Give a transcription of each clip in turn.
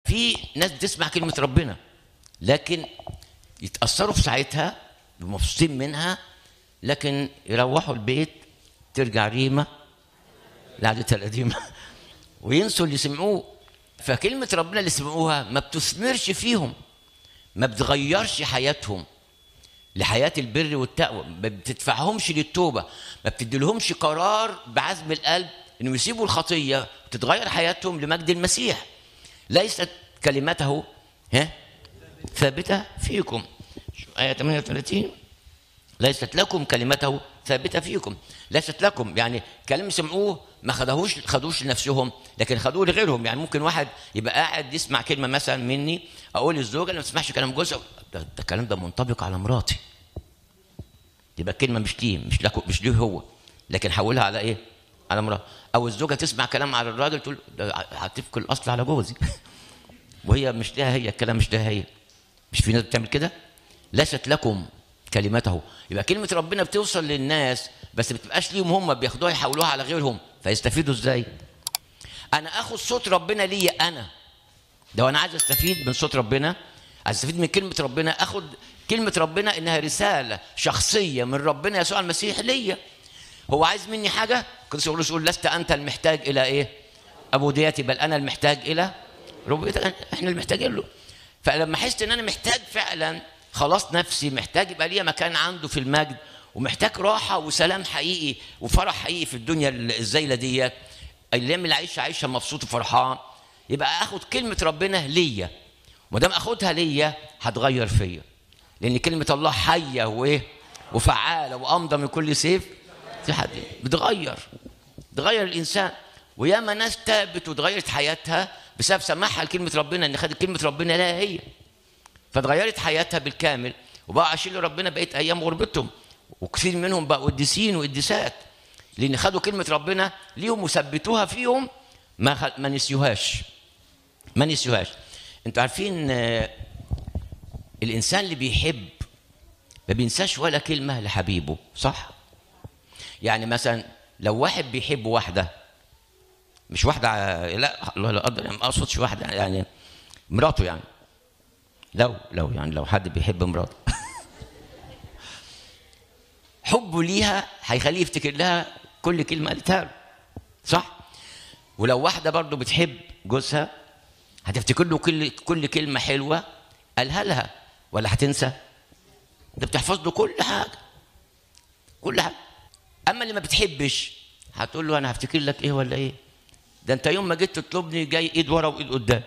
في ناس بتسمع كلمه ربنا لكن يتاثروا في ساعتها مبسوطين منها لكن يروحوا البيت ترجع ريمه لعادتها القديمه وينسوا اللي سمعوه فكلمه ربنا اللي سمعوها ما بتثمرش فيهم ما بتغيرش حياتهم لحياة البر والتقوى ما بتدفعهمش للتوبة ما بتديلهمش قرار بعزم القلب انه يسيبوا الخطية وتتغير حياتهم لمجد المسيح ليست كلمته ها ثابتة فيكم آية 38 ليست لكم كلمته ثابتة فيكم ليست لكم يعني كلام سمعوه ما خدوهوش خدوش لنفسهم لكن خدوه لغيرهم يعني ممكن واحد يبقى قاعد يسمع كلمة مثلا مني أقول للزوجة اللي ما تسمعش كلام جوزها ده, ده الكلام ده منطبق على مراتي يبقى الكلمة مش ليه مش لك مش ليه هو لكن حولها على إيه؟ على مراتي أو الزوجة تسمع كلام على الراجل تقول ده هتفك الأصل على جوزي وهي مش لها هي الكلام مش لها هي مش في ناس بتعمل كده ليست لكم كلمته يبقى كلمة ربنا بتوصل للناس بس ما بتبقاش ليهم هم بياخدوها يحولوها على غيرهم فيستفيدوا ازاي؟ أنا آخد صوت ربنا ليا أنا لو أنا عايز أستفيد من صوت ربنا عايز أستفيد من كلمة ربنا آخد كلمة ربنا إنها رسالة شخصية من ربنا يسوع المسيح ليا هو عايز مني حاجة كنت يقول يقول لست أنت المحتاج إلى إيه؟ أبوديتي بل أنا المحتاج إلى ربوبيتك إحنا المحتاجين له فلما حست إن أنا محتاج فعلا خلاص نفسي محتاج يبقى ليا مكان عنده في المجد ومحتاج راحة وسلام حقيقي وفرح حقيقي في الدنيا الزايلة ديت الأيام اللي عايشها عايشها مبسوط وفرحان يبقى آخد كلمة ربنا ليا ما دام آخدها ليا هتغير فيا لأن كلمة الله حية وإيه وفعالة وأمضى من كل سيف في حد بتغير بتغير الإنسان وياما ناس تابت وتغيرت حياتها بسبب سماعها لكلمة ربنا إن خدت كلمة ربنا لها هي فتغيرت حياتها بالكامل وبقى عايشين لربنا بقيت ايام غربتهم وكثير منهم بقوا قديسين وقديسات لان خدوا كلمه ربنا ليهم وثبتوها فيهم ما خ... ما نسيوهاش ما نسيوهاش انتوا عارفين الانسان اللي بيحب ما بينساش ولا كلمه لحبيبه صح يعني مثلا لو واحد بيحب واحده مش واحده لا الله لا قدر ما اقصدش واحده يعني مراته يعني لو لو يعني لو حد بيحب مراته حبه ليها هيخليه يفتكر لها كل كلمه قالتها له صح ولو واحده برضه بتحب جوزها هتفتكر له كل كل كلمه حلوه قالها لها ولا هتنسى ده بتحفظ له كل حاجه كل حاجه اما اللي ما بتحبش هتقول له انا هفتكر لك ايه ولا ايه ده انت يوم ما جيت تطلبني جاي ايد ورا وايد قدام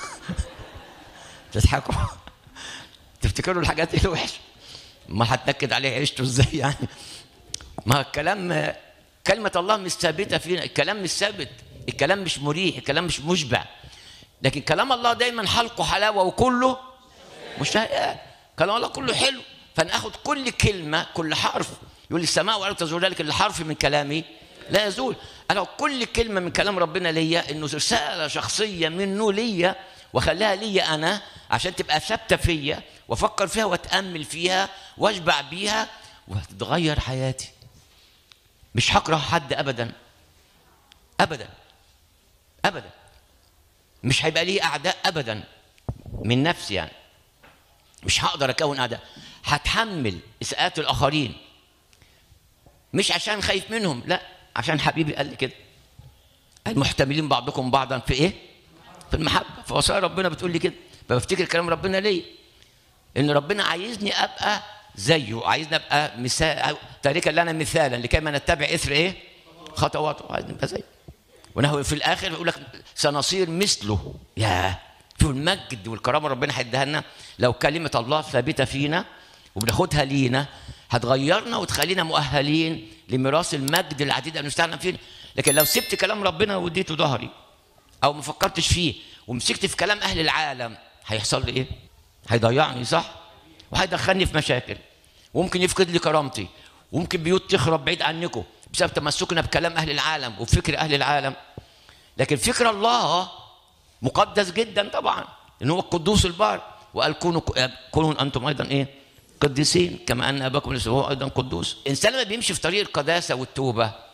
تضحكوا تفتكروا الحاجات الوحشه ما هتنكد عليه عيشته ازاي يعني ما الكلام كلمة الله مش ثابتة فينا الكلام مش ثابت الكلام مش مريح الكلام مش مشبع لكن كلام الله دايما حلقه حلاوة وكله مشتهيات كلام الله كله حلو فناخد كل كلمة كل حرف يقول السماء والارض تزول لكن الحرف من كلامي لا يزول انا كل كلمة من كلام ربنا ليا انه رسالة شخصية منه ليا واخليها ليا انا عشان تبقى ثابته فيا وافكر فيها واتامل فيها واشبع بيها وهتتغير حياتي مش هكره حد ابدا ابدا ابدا مش هيبقى لي اعداء ابدا من نفسي يعني مش هقدر اكون اعداء هتحمل اساءات الاخرين مش عشان خايف منهم لا عشان حبيبي قال لي كده المحتملين بعضكم بعضا في ايه في المحبه فوصايا ربنا بتقول لي كده بفتكر كلام ربنا ليه ان ربنا عايزني ابقى زيه عايزني ابقى مثال تاركا لنا مثالا لكي ما نتبع اثر ايه خطواته عايزني ابقى زيه ونحو في الاخر يقول لك سنصير مثله يا في المجد والكرامه ربنا هيديها لنا لو كلمه الله ثابته فينا وبناخدها لينا هتغيرنا وتخلينا مؤهلين لميراث المجد العديد ان نستعلم فيه لكن لو سبت كلام ربنا واديته ظهري او ما فكرتش فيه ومسكت في كلام اهل العالم هيحصل لي ايه هيضيعني صح وهيدخلني في مشاكل وممكن يفقد لي كرامتي وممكن بيوت تخرب بعيد عنكم بسبب تمسكنا بكلام اهل العالم وفكر اهل العالم لكن فكر الله مقدس جدا طبعا ان هو القدوس البار وقال كونوا كونوا انتم ايضا ايه قديسين كما ان اباكم هو ايضا قدوس الانسان لما بيمشي في طريق القداسه والتوبه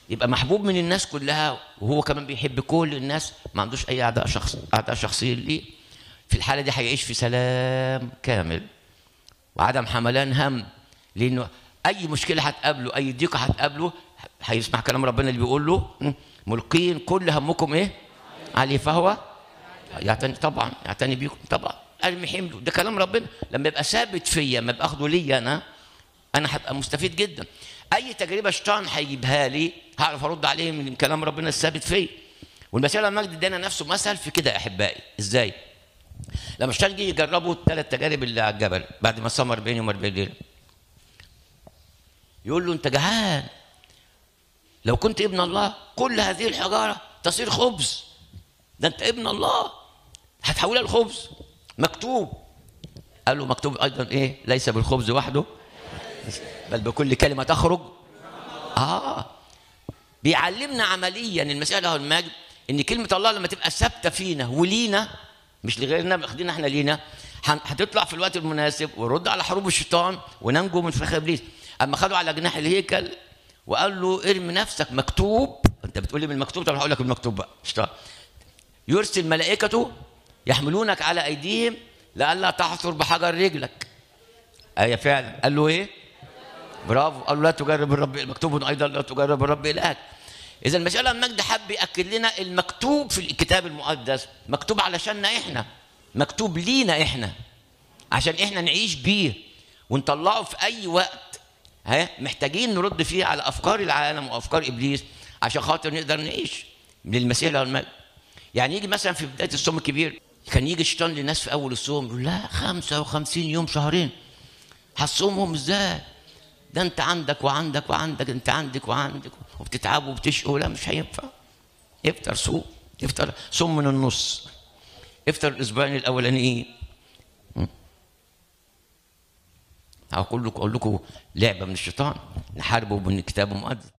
يبقى محبوب من الناس كلها وهو كمان بيحب كل الناس ما عندوش اي اعداء شخص اعداء شخصيين ليه في الحاله دي هيعيش في سلام كامل وعدم حملان هم لانه اي مشكله هتقابله اي ضيقه هتقابله هيسمع كلام ربنا اللي بيقول له م، ملقين كل همكم ايه عليه فهو يعتني طبعا يعتني بيكم طبعا ارمي حمله ده كلام ربنا لما يبقى ثابت فيا ما يبقى اخده ليا انا انا هبقى مستفيد جدا اي تجربه شيطان هيجيبها لي هعرف ارد عليه من كلام ربنا الثابت فيا والمسيح المجد ادانا نفسه مثل في كده يا احبائي ازاي لما الشيطان جه يجربوا الثلاث تجارب اللي على الجبل بعد ما صام 40 يوم 40 ليله يقول له انت جعان لو كنت ابن الله كل هذه الحجاره تصير خبز ده انت ابن الله هتحولها لخبز مكتوب قال له مكتوب ايضا ايه ليس بالخبز وحده بل بكل كلمه تخرج اه بيعلمنا عمليا المسيح له المجد ان كلمه الله لما تبقى ثابته فينا ولينا مش لغيرنا واخدين احنا لينا هن- هتطلع في الوقت المناسب ورد على حروب الشيطان وننجو من فخ ابليس اما خدوا على جناح الهيكل وقال له ارمي نفسك مكتوب انت بتقول لي من المكتوب طب هقول لك المكتوب بقى اشتغل يرسل ملائكته يحملونك على ايديهم لئلا تحصر بحجر رجلك ايه فعلا قال له ايه برافو قال له لا تجرب الرب مكتوب ايضا لا تجرب الرب الهك اذا المساله المجد حب ياكد لنا المكتوب في الكتاب المقدس مكتوب علشاننا احنا مكتوب لينا احنا عشان احنا نعيش بيه ونطلعه في اي وقت ها محتاجين نرد فيه على افكار العالم وافكار ابليس عشان خاطر نقدر نعيش للمسيح له المجد يعني يجي مثلا في بدايه الصوم الكبير كان يجي الشيطان للناس في اول الصوم يقول لا 55 يوم شهرين هتصومهم ازاي؟ ده انت عندك وعندك وعندك انت عندك وعندك وبتتعبوا وبتشقوا لا مش هينفع افطر صوم افطر صوم من النص افطر الاسبوعين الاولانيين هقول لكم اقول لكم لعبه من الشيطان نحاربه من الكتاب المقدس